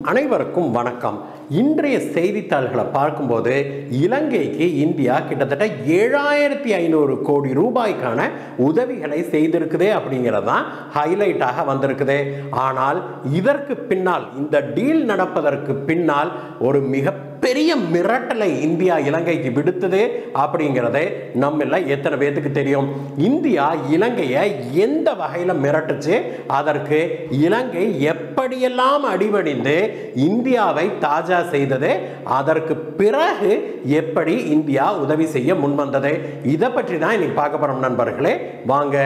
அனைவருக்கும் வணக்கம் இன்றைய செய்தித்தாள்களை பார்க்கும்போது இலங்கைக்கு இந்தியா கிட்டத்தட்ட ஏழாயிரத்தி ஐநூறு கோடி ரூபாய்க்கான உதவிகளை செய்திருக்குது அப்படிங்கிறது தான் ஹைலைட்டாக வந்திருக்குது ஆனால் இதற்கு பின்னால் இந்த டீல் நடப்பதற்கு பின்னால் ஒரு மிகப்பெரிய மிரட்டலை இந்தியா இலங்கைக்கு விடுத்தது அப்படிங்கிறது நம்மள எத்தனை பேத்துக்கு தெரியும் இந்தியா இலங்கையை எந்த வகையில் மிரட்டுச்சு அதற்கு இலங்கை எப்படியெல்லாம் அடிபணிந்து இந்தியாவை தாஜா செய்தது அதற்கு பிறகு எப்படி இந்தியா உதவி செய்ய முன்வந்தது இதை பற்றி தான் இன்னைக்கு பார்க்க போறோம் நண்பர்களே வாங்க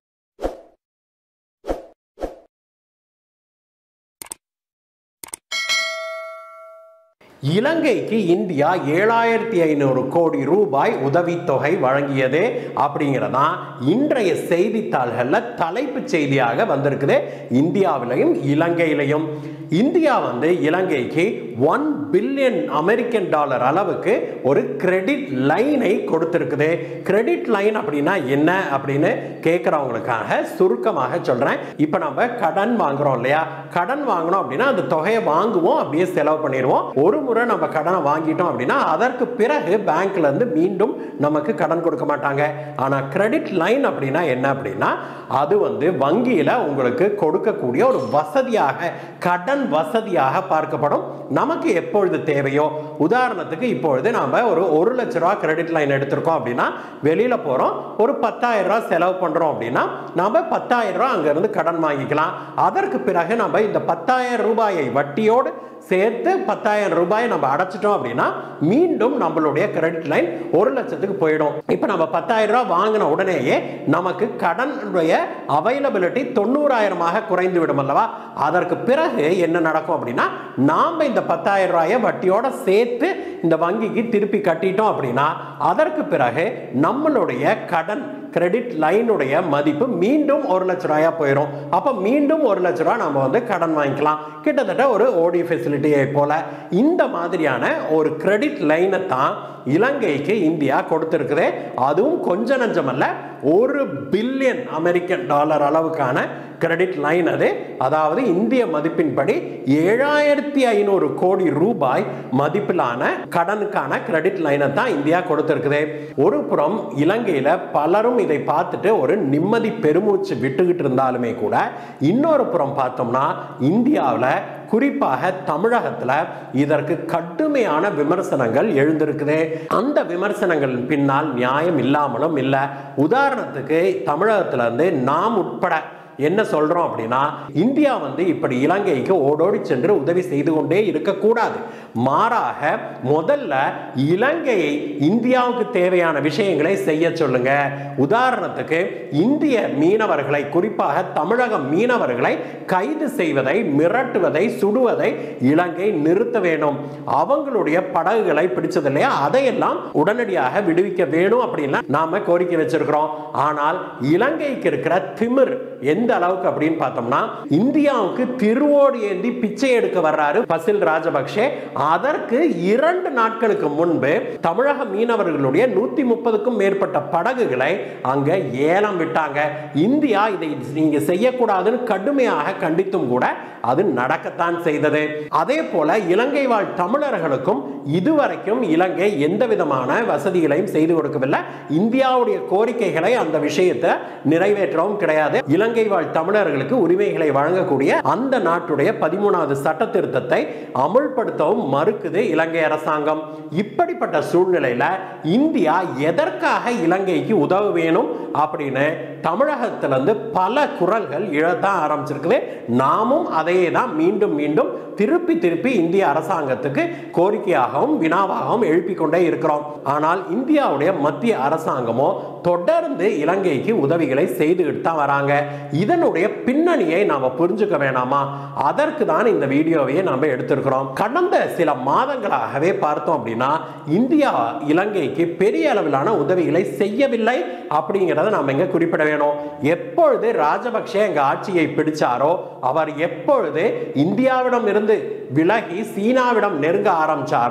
இலங்கைக்கு இந்தியா ஏழாயிரத்தி ஐநூறு கோடி ரூபாய் உதவித்தொகை வழங்கியது அப்படிங்கிறதான் இன்றைய செய்தித்தாள்களில் தலைப்பு செய்தியாக வந்திருக்குது இந்தியாவிலையும் இலங்கையிலையும் இந்தியா வந்து இலங்கைக்கு ஒன் பில்லியன் அமெரிக்கன் டாலர் அளவுக்கு ஒரு கிரெடிட் லைனை கொடுத்திருக்குது கிரெடிட் லைன் அப்படின்னா என்ன அப்படின்னு கேட்குறவங்களுக்காக சுருக்கமாக சொல்கிறேன் இப்போ நம்ம கடன் வாங்குறோம் இல்லையா கடன் வாங்கினோம் அப்படின்னா அந்த தொகையை வாங்குவோம் அப்படியே செலவு பண்ணிடுவோம் ஒரு முறை நம்ம கடனை வாங்கிட்டோம் அப்படின்னா அதற்கு பிறகு பேங்க்ல இருந்து மீண்டும் நமக்கு கடன் கொடுக்க மாட்டாங்க ஆனால் கிரெடிட் லைன் அப்படின்னா என்ன அப்படின்னா அது வந்து வங்கியில் உங்களுக்கு கொடுக்கக்கூடிய ஒரு வசதியாக கடன் வசதியாக பார்க்கப்படும் நமக்கு எப்பொழுது தேவையோ உதாரணத்துக்கு இப்பொழுது நாம் ஒரு ஒரு லட்ச ரூபா கிரெடிட் லைன் எடுத்திருக்கோம் அப்படின்னா வெளியில் போகிறோம் ஒரு பத்தாயிரம் ரூபா செலவு பண்ணுறோம் அப்படின்னா நம்ம பத்தாயிரம் ரூபா அங்கேருந்து கடன் வாங்கிக்கலாம் அதற்கு பிறகு நம்ம இந்த பத்தாயிரம் ரூபாயை வட்டியோடு சேர்த்து பத்தாயிரம் ரூபாயை நம்ம அடைச்சிட்டோம் அப்படின்னா மீண்டும் நம்மளுடைய கிரெடிட் லைன் ஒரு லட்சத்துக்கு போயிடும் இப்போ நம்ம பத்தாயிரம் ரூபாய் வாங்கின உடனேயே நமக்கு கடனுடைய அவைலபிலிட்டி தொண்ணூறாயிரமாக குறைந்து விடும் அல்லவா அதற்கு பிறகு என்ன நடக்கும் அப்படின்னா நாம் இந்த பத்தாயிரம் ரூபாயை வட்டியோட சேர்த்து இந்த வங்கிக்கு திருப்பி கட்டிட்டோம் அப்படின்னா அதற்கு பிறகு நம்மளுடைய கடன் கிரெடிட் லைனுடைய மதிப்பு மீண்டும் ஒரு லட்ச ரூபாயா போயிடும் அப்போ மீண்டும் ஒரு லட்ச ரூபா நம்ம வந்து கடன் வாங்கிக்கலாம் கிட்டத்தட்ட ஒரு ஓடி ஃபெசிலிட்டியை போல இந்த மாதிரியான ஒரு கிரெடிட் லைனை தான் இலங்கைக்கு இந்தியா கொடுத்திருக்குது அதுவும் கொஞ்ச நஞ்சமல்ல ஒரு பில்லியன் அமெரிக்கன் டாலர் அளவுக்கான கிரெடிட் லைன் அது அதாவது இந்திய மதிப்பின்படி ஏழாயிரத்தி ஐநூறு கோடி ரூபாய் மதிப்பிலான கடனுக்கான கிரெடிட் லைனை தான் இந்தியா கொடுத்திருக்குது ஒரு புறம் இலங்கையில் பலரும் இதை பார்த்துட்டு ஒரு நிம்மதி பெருமூச்சு விட்டுக்கிட்டு இருந்தாலுமே கூட இன்னொரு புறம் பார்த்தோம்னா இந்தியாவில் குறிப்பாக தமிழகத்தில் இதற்கு கடுமையான விமர்சனங்கள் எழுந்திருக்குது அந்த விமர்சனங்களின் பின்னால் நியாயம் இல்லாமலும் இல்லை உதாரணத்துக்கு தமிழகத்துல இருந்து நாம் உட்பட என்ன சொல்றோம் அப்படின்னா இந்தியா வந்து இப்படி இலங்கைக்கு ஓடோடி சென்று உதவி செய்து கொண்டே இருக்கக்கூடாது மாறாக முதல்ல இலங்கையை இந்தியாவுக்கு தேவையான விஷயங்களை செய்ய சொல்லுங்க உதாரணத்துக்கு இந்திய மீனவர்களை குறிப்பாக தமிழக மீனவர்களை கைது செய்வதை மிரட்டுவதை சுடுவதை இலங்கை நிறுத்த வேணும் அவங்களுடைய படகுகளை பிடிச்சது இல்லையா அதையெல்லாம் உடனடியாக விடுவிக்க வேணும் அப்படின்னா நாம கோரிக்கை வச்சிருக்கிறோம் ஆனால் இலங்கைக்கு இருக்கிற திமிர் எந்த அளவுக்கு அப்படின்னு பார்த்தோம்னா இந்தியாவுக்கு திருவோடு ஏந்தி பிச்சை எடுக்க வர்றாரு பசில் ராஜபக்சே அதற்கு இரண்டு நாட்களுக்கு முன்பு தமிழக மீனவர்களுடைய நூத்தி முப்பதுக்கும் மேற்பட்ட படகுகளை அங்க ஏலம் விட்டாங்க இந்தியா இதை நீங்க செய்யக்கூடாதுன்னு கடுமையாக கண்டித்தும் கூட அது நடக்கத்தான் செய்தது அதே போல இலங்கை வாழ் தமிழர்களுக்கும் இதுவரைக்கும் இலங்கை எந்த விதமான வசதிகளையும் செய்து கொடுக்கவில்லை இந்தியாவுடைய கோரிக்கைகளை அந்த விஷயத்தை நிறைவேற்றவும் கிடையாது இலங்கை வாழ் தமிழர்களுக்கு உரிமைகளை வழங்கக்கூடிய அந்த நாட்டுடைய பதிமூணாவது சட்ட திருத்தத்தை அமுல்படுத்தவும் மறுக்குது இலங்கை அரசாங்கம் இப்படிப்பட்ட சூழ்நிலையில இந்தியா எதற்காக இலங்கைக்கு உதவ வேணும் அப்படின்னு தமிழகத்திலிருந்து பல குரல்கள் இழத்தான் ஆரம்பிச்சிருக்குது நாமும் அதையே தான் மீண்டும் மீண்டும் திருப்பி திருப்பி இந்திய அரசாங்கத்துக்கு கோரிக்கையாகவும் வினாவாகவும் எழுப்பிக் கொண்டே இருக்கிறோம் ஆனால் இந்தியாவுடைய மத்திய அரசாங்கமோ தொடர்ந்து இலங்கைக்கு உதவிகளை செய்துகிட்டு தான் வராங்க இதனுடைய பின்னணியை நாம புரிஞ்சுக்க வேணாமா அதற்கு தான் இந்த வீடியோவையே நாம எடுத்திருக்கிறோம் கடந்த சில மாதங்களாகவே பார்த்தோம் அப்படின்னா இந்தியா இலங்கைக்கு பெரிய அளவிலான உதவிகளை செய்யவில்லை அப்படிங்கிறத நாம இங்க குறிப்பிட வேணும் எப்பொழுது ராஜபக்சே எங்க ஆட்சியை பிடிச்சாரோ அவர் எப்பொழுது இந்தியாவிடம் இருந்து விலகி சீனாவிடம் நெருங்க ஆரம்பிச்சாரோ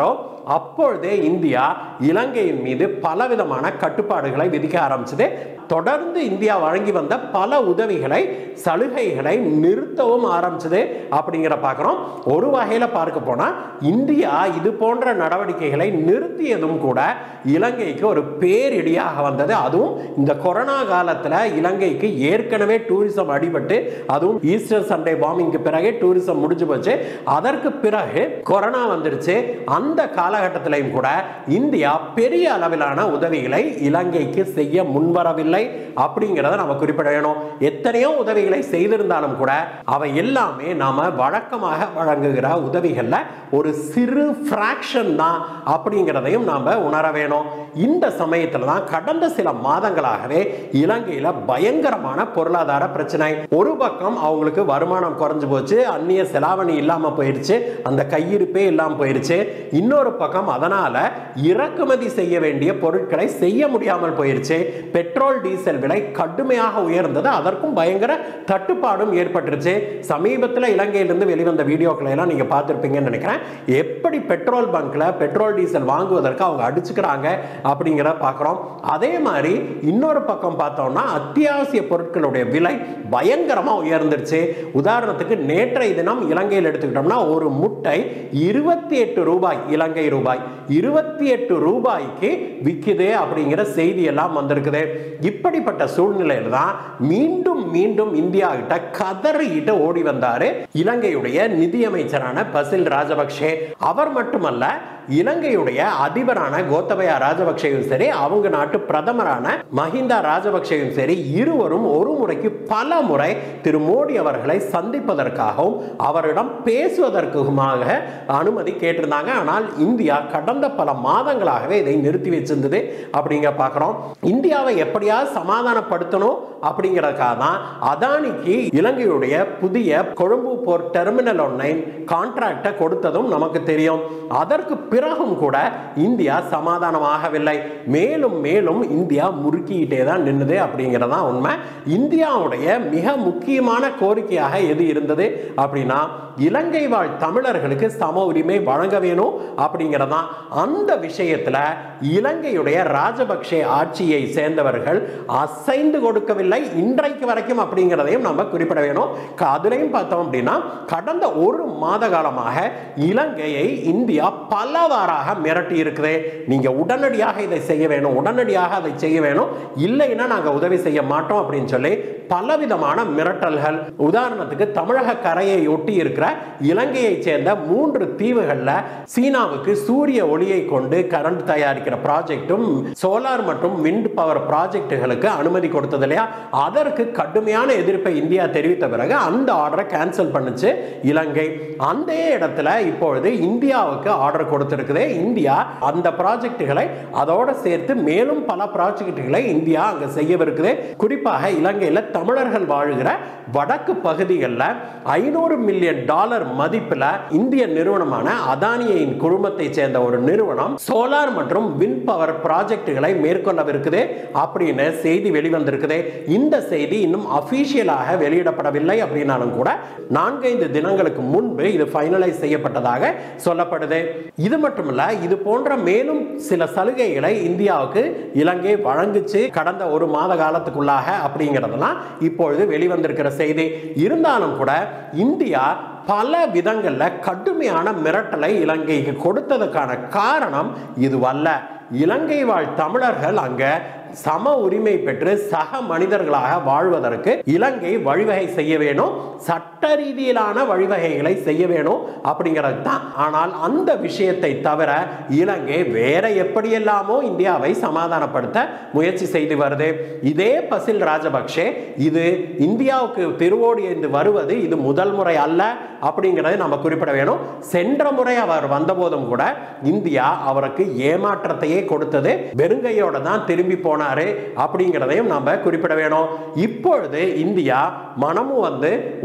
அப்பொழுதே இந்தியா இலங்கையின் மீது பலவிதமான கட்டுப்பாடுகளை விதிக்க ஆரம்பிச்சது தொடர்ந்து இந்தியா வழங்கி வந்த பல உதவிகளை சலுகைகளை நிறுத்தவும் ஆரம்பிச்சது அப்படிங்கிற பார்க்குறோம் ஒரு வகையில் பார்க்க போனால் இந்தியா இது போன்ற நடவடிக்கைகளை நிறுத்தியதும் கூட இலங்கைக்கு ஒரு பேரிடியாக வந்தது அதுவும் இந்த கொரோனா காலத்தில் இலங்கைக்கு ஏற்கனவே டூரிசம் அடிபட்டு அதுவும் ஈஸ்டர் சண்டே பாம்பிங்க்கு பிறகு டூரிசம் முடிஞ்சு போச்சு அதற்கு பிறகு கொரோனா வந்துருச்சு அந்த காலகட்டத்திலையும் கூட இந்தியா பெரிய அளவிலான உதவிகளை இலங்கைக்கு செய்ய முன்வரவில்லை அப்படிங்கிறத நம்ம குறிப்பிட வேணும் எத்தனையோ உதவிகளை செய்திருந்தாலும் கூட அவை எல்லாமே நாம வழக்கமாக வழங்குகிற உதவிகள்ல ஒரு சிறு ஃப்ராக்ஷன் தான் அப்படிங்கிறதையும் நாம உணர வேணும் இந்த சமயத்துல தான் கடந்த சில மாதங்களாகவே இலங்கையில பயங்கரமான பொருளாதார பிரச்சனை ஒரு பக்கம் அவங்களுக்கு வருமானம் குறைஞ்சு போச்சு அந்நிய செலாவணி இல்லாம போயிருச்சு அந்த கையிருப்பே இல்லாம போயிருச்சு இன்னொரு பக்கம் அதனால இறக்குமதி செய்ய வேண்டிய பொருட்களை செய்ய முடியாமல் போயிருச்சு பெட்ரோல் டீசல் விலை கடுமையாக உயர்ந்தது அதற்கும் பயங்கர தட்டுப்பாடும் ஏற்பட்டுருச்சு சமீபத்தில் இலங்கையிலிருந்து வெளிவந்த வீடியோக்களை எல்லாம் நீங்க பார்த்துருப்பீங்கன்னு நினைக்கிறேன் எப்படி பெட்ரோல் பங்க்ல பெட்ரோல் டீசல் வாங்குவதற்கு அவங்க அடிச்சுக்கிறாங்க அப்படிங்கிற பார்க்குறோம் அதே மாதிரி இன்னொரு பக்கம் பார்த்தோம்னா அத்தியாவசிய பொருட்களுடைய விலை பயங்கரமாக உயர்ந்துருச்சு உதாரணத்துக்கு நேற்றைய தினம் இலங்கையில் எடுத்துக்கிட்டோம்னா ஒரு முட்டை இருபத்தி எட்டு ரூபாய் இலங்கை ரூபாய் இருபத்தி எட்டு ரூபாய்க்கு விற்குது அப்படிங்கிற செய்தி எல்லாம் வந்திருக்குது இப்படிப்பட்ட சூழ்நிலையில் தான் மீண்டும் மீண்டும் இந்தியா கிட்ட கதறிட்டு ஓடி வந்தாரு இலங்கையுடைய நிதியமைச்சரான பசில் ராஜபக்ஷே அவர் மட்டுமல்ல இலங்கையுடைய அதிபரான கோத்தபயா ராஜபக்சேயும் சரி அவங்க நாட்டு பிரதமரான மஹிந்தா ராஜபக்சேயும் சரி இருவரும் ஒரு முறைக்கு பல முறை திரு மோடி அவர்களை சந்திப்பதற்காகவும் அவரிடம் பேசுவதற்குமாக அனுமதி கேட்டிருந்தாங்க ஆனால் இந்தியா கடந்த பல மாதங்களாகவே இதை நிறுத்தி வச்சிருந்தது அப்படிங்க பார்க்குறோம் இந்தியாவை எப்படியாவது சமாதானப்படுத்தணும் அப்படிங்கிறதுக்காக தான் அதானிக்கு இலங்கையுடைய புதிய கொழும்பு போர் டெர்மினல் ஒன்னை கான்ட்ராக்டை கொடுத்ததும் நமக்கு தெரியும் அதற்கு பிறகும் கூட இந்தியா சமாதானமாகவில்லை மேலும் மேலும் இந்தியா முறுக்கிக்கிட்டே தான் நின்னுது அப்படிங்கிறது தான் உண்மை இந்தியாவுடைய மிக முக்கியமான கோரிக்கையாக எது இருந்தது அப்படின்னா இலங்கை வாழ் தமிழர்களுக்கு சம உரிமை வழங்க வேணும் அப்படிங்கிறதான் அந்த விஷயத்துல இலங்கையுடைய ராஜபக்சே ஆட்சியை சேர்ந்தவர்கள் அசைந்து கொடுக்கவில்லை இன்றைக்கு வரைக்கும் அப்படிங்கிறதையும் நம்ம குறிப்பிட வேணும் க- அதுலயும் பார்த்தோம் அப்படின்னா கடந்த ஒரு மாத காலமாக இலங்கையை இந்தியா பலவாறாக மிரட்டி இருக்குது நீங்க உடனடியாக இதை செய்ய வேணும் உடனடியாக அதை செய்ய வேணும் இல்லைன்னா நாங்க உதவி செய்ய மாட்டோம் அப்படின்னு சொல்லி பலவிதமான மிரட்டல்கள் உதாரணத்துக்கு தமிழக கரையை ஒட்டி இருக்கிற இலங்கையைச் சேர்ந்த மூன்று தீவுகள்ல சீனாவுக்கு சூரிய ஒளியை கொண்டு கரண்ட் தயாரிக்கிற ப்ராஜெக்டும் சோலார் மற்றும் விண்ட் பவர் ப்ராஜெக்டுகளுக்கு அனுமதி கொடுத்தது இல்லையா அதற்கு கடுமையான எதிர்ப்பை இந்தியா தெரிவித்த பிறகு அந்த ஆர்டரை கேன்சல் பண்ணுச்சு இலங்கை அந்த இடத்துல இப்பொழுது இந்தியாவுக்கு ஆர்டர் கொடுத்திருக்குது இந்தியா அந்த ப்ராஜெக்டுகளை அதோட சேர்த்து மேலும் பல ப்ராஜெக்டுகளை இந்தியா அங்க செய்யவிருக்குது குறிப்பாக இலங்கையில் தமிழர்கள் வாழுகிற வடக்கு பகுதிகளில் ஐநூறு மில்லியன் டாலர் மதிப்பில் இந்திய நிறுவனமான அதானியின் குழுமத்தை சேர்ந்த ஒரு நிறுவனம் சோலார் மற்றும் விண்ட் பவர் ப்ராஜெக்டுகளை மேற்கொள்ளவிருக்குது அப்படின்னு செய்தி வெளிவந்திருக்குது இந்த செய்தி இன்னும் அபிஷியலாக வெளியிடப்படவில்லை அப்படின்னாலும் கூட நான்கைந்து தினங்களுக்கு முன்பு இது ஃபைனலைஸ் செய்யப்பட்டதாக சொல்லப்படுது இது மட்டுமல்ல இது போன்ற மேலும் சில சலுகைகளை இந்தியாவுக்கு இலங்கை வழங்குச்சு கடந்த ஒரு மாத காலத்துக்குள்ளாக அப்படிங்கிறதெல்லாம் இப்பொழுது வெளிவந்திருக்கிற செய்தி இருந்தாலும் கூட இந்தியா பல விதங்கள்ல கடுமையான மிரட்டலை இலங்கைக்கு கொடுத்ததுக்கான காரணம் இதுவல்ல இலங்கை வாழ் தமிழர்கள் அங்க சம உரிமை பெற்று சக மனிதர்களாக வாழ்வதற்கு இலங்கை வழிவகை செய்ய வேணும் சட்ட ரீதியிலான வழிவகைகளை செய்ய வேணும் அப்படிங்கிறது தான் ஆனால் அந்த விஷயத்தை தவிர இலங்கை வேற எப்படியெல்லாமோ இந்தியாவை சமாதானப்படுத்த முயற்சி செய்து வருது இதே பசில் ராஜபக்ஷே இது இந்தியாவுக்கு திருவோடியந்து வருவது இது முதல் முறை அல்ல அப்படிங்கிறதை நம்ம குறிப்பிட வேணும் சென்ற முறை அவர் வந்தபோதும் கூட இந்தியா அவருக்கு ஏமாற்றத்தையே கொடுத்தது வெறுங்கையோட தான் திரும்பி போனாரு அப்படிங்கிறதையும் நம்ம குறிப்பிட வேணும் இப்பொழுது இந்தியா மனமும் வந்து ஒரு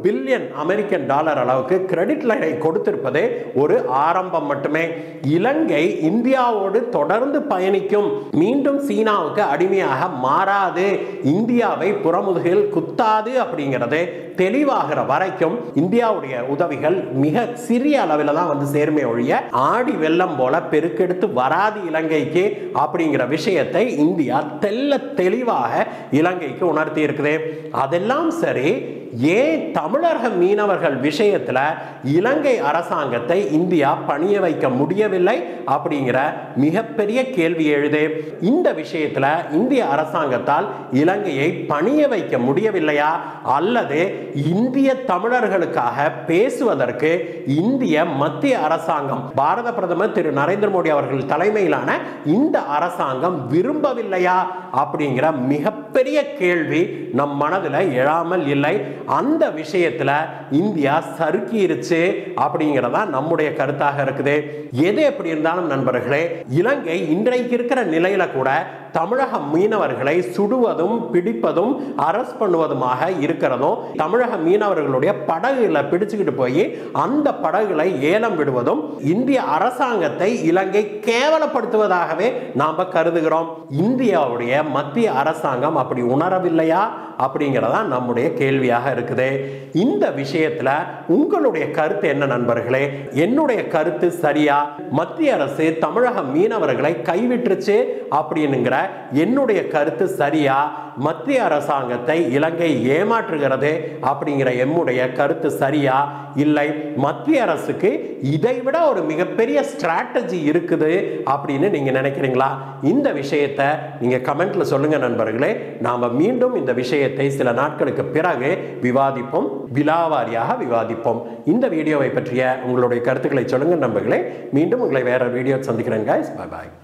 பில்லியன் அமெரிக்கன் டாலர் அளவுக்கு கிரெடிட் லைனை கொடுத்திருப்பது ஒரு ஆரம்பம் மட்டுமே இலங்கை இந்தியாவோடு தொடர்ந்து பயணிக்கும் மீண்டும் சீனாவுக்கு அடிமையாக மாறாது இந்தியாவை புறமுதுகில் குத்தாது அப்படிங்கிறது தெளிவாகிற வரைக்கும் இந்தியாவுடைய உதவிகள் மிக சிறிய அளவில் தான் வந்து சேர்மே ஒழிய ஆடி வெள்ளம் போல பெருக்கெடுத்து வராது இலங்கைக்கு அப்படிங்கிற விஷயத்தை இந்தியா தெல்ல தெளிவாக இலங்கைக்கு உணர்த்தி இருக்குது அதெல்லாம் சரி ஏன் தமிழக மீனவர்கள் விஷயத்துல இலங்கை அரசாங்கத்தை இந்தியா பணிய வைக்க முடியவில்லை அப்படிங்கிற மிகப்பெரிய கேள்வி எழுது இந்த விஷயத்துல இந்திய அரசாங்கத்தால் இலங்கையை பணிய வைக்க முடியவில்லையா அல்லது இந்திய தமிழர்களுக்காக பேசுவதற்கு இந்திய மத்திய அரசாங்கம் பாரத பிரதமர் திரு நரேந்திர மோடி அவர்கள் தலைமையிலான இந்த அரசாங்கம் விரும்பவில்லையா அப்படிங்கிற மிகப்பெரிய கேள்வி நம் மனதில் எழாமல் இல்லை அந்த விஷயத்துல இந்தியா சறுக்கிருச்சு அப்படிங்கிறதா நம்முடைய கருத்தாக இருக்குது எது எப்படி இருந்தாலும் நண்பர்களே இலங்கை இன்றைக்கு இருக்கிற நிலையில கூட தமிழக மீனவர்களை சுடுவதும் பிடிப்பதும் அரஸ்ட் பண்ணுவதுமாக இருக்கிறதும் தமிழக மீனவர்களுடைய படகுல பிடிச்சுக்கிட்டு போய் அந்த படகுகளை ஏலம் விடுவதும் இந்திய அரசாங்கத்தை இலங்கை கேவலப்படுத்துவதாகவே நாம கருதுகிறோம் இந்தியாவுடைய மத்திய அரசாங்கம் அப்படி உணரவில்லையா அப்படிங்கிறதா நம்முடைய கேள்வியாக இருக்குது இந்த விஷயத்துல உங்களுடைய கருத்து என்ன நண்பர்களே என்னுடைய கருத்து சரியா மத்திய அரசு தமிழக மீனவர்களை கைவிட்டுருச்சு அப்படின்னுங்கிற என்னுடைய கருத்து சரியா மத்திய அரசாங்கத்தை இலங்கை ஏமாற்றுகிறது அப்படிங்கிற எம்முடைய கருத்து சரியா இல்லை மத்திய அரசுக்கு இதை விட ஒரு மிகப்பெரிய ஸ்ட்ராட்டஜி இருக்குது அப்படின்னு நீங்க நினைக்கிறீங்களா இந்த விஷயத்தை நீங்க கமெண்ட்ல சொல்லுங்க நண்பர்களே நாம மீண்டும் இந்த விஷயத்தை சில நாட்களுக்கு பிறகு விவாதிப்போம் விலாவாரியாக விவாதிப்போம் இந்த வீடியோவை பற்றிய உங்களுடைய கருத்துக்களை சொல்லுங்க நண்பர்களே மீண்டும் உங்களை வேற வீடியோ சந்திக்கிறேன் guys. bye பாய்